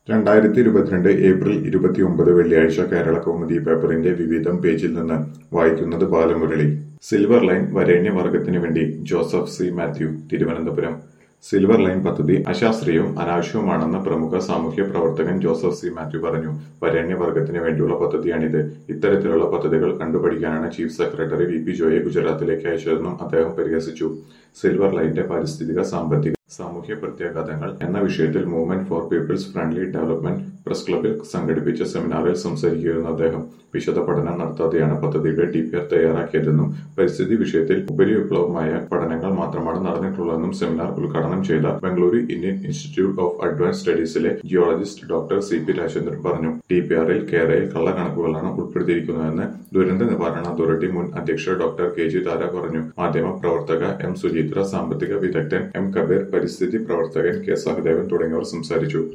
രണ്ടായിരത്തി ഇരുപത്തിരണ്ട് ഏപ്രിൽ ഇരുപത്തിയൊമ്പത് വെള്ളിയാഴ്ച കേരള കൗമുദി പേപ്പറിന്റെ വിവിധം പേജിൽ നിന്ന് വായിക്കുന്നത് ബാലമുരളി സിൽവർ ലൈൻ വരേണ്യവർഗത്തിനു വേണ്ടി Joseph C Mathew Thiruvananthapuram silver line പദ്ധതി അശാസ്ത്രീയവും അനാവശ്യവുമാണെന്ന് പ്രമുഖ സാമൂഹ്യ പ്രവർത്തകൻ ജോസഫ് സി മാത്യു പറഞ്ഞു വരേണ്യവർഗത്തിന് വേണ്ടിയുള്ള പദ്ധതിയാണിത് ഇത്തരത്തിലുള്ള പദ്ധതികൾ കണ്ടുപഠിക്കാനാണ് ചീഫ് സെക്രട്ടറി വി പി ജോയെ ഗുജറാത്തിലേക്ക് അയച്ചതെന്നും അദ്ദേഹം പരിഹസിച്ചു സിൽവർ ലൈന്റെ പാരിസ്ഥിതിക സാമ്പത്തിക സാമൂഹ്യ പ്രത്യാഘാതങ്ങൾ എന്ന വിഷയത്തിൽ movement for people's friendly development press ക്ലബിൽ സംഘടിപ്പിച്ച സെമിനാറിൽ സംസാരിക്കുകയായിരുന്നു അദ്ദേഹം വിശദ പഠനം നടത്താതെയാണ് പദ്ധതിയുടെ ഡിപിആർ തയ്യാറാക്കിയതെന്നും പരിസ്ഥിതി വിഷയത്തിൽ ഉപരിവിപ്ലവമായ പഠനങ്ങൾ മാത്രമാണ് നടന്നിട്ടുള്ളതെന്നും സെമിനാർ ഉദ്ഘാടനം ചെയ്ത Bengaluru Indian institute of advance സ്റ്റഡീസിലെ geologist doctor C P Rajendran പറഞ്ഞു ഡിപിആറിൽ കേരളയിൽ കള്ളക്കണക്കുകളാണ് ഉൾപ്പെടുത്തിയിരിക്കുന്നതെന്ന് ദുരന്ത നിവാരണ അതോറിറ്റി മുൻ അധ്യക്ഷ ഡോക്ടർ കെ ജി താര പറഞ്ഞു മാധ്യമ പ്രവർത്തക എം സുചിത്ര സാമ്പത്തിക വിദഗ്ധൻ എം കബീർ പരിസ്ഥിതി പ്രവർത്തകൻ കെ സഹദേവൻ തുടങ്ങിയവർ സംസാരിച്ചു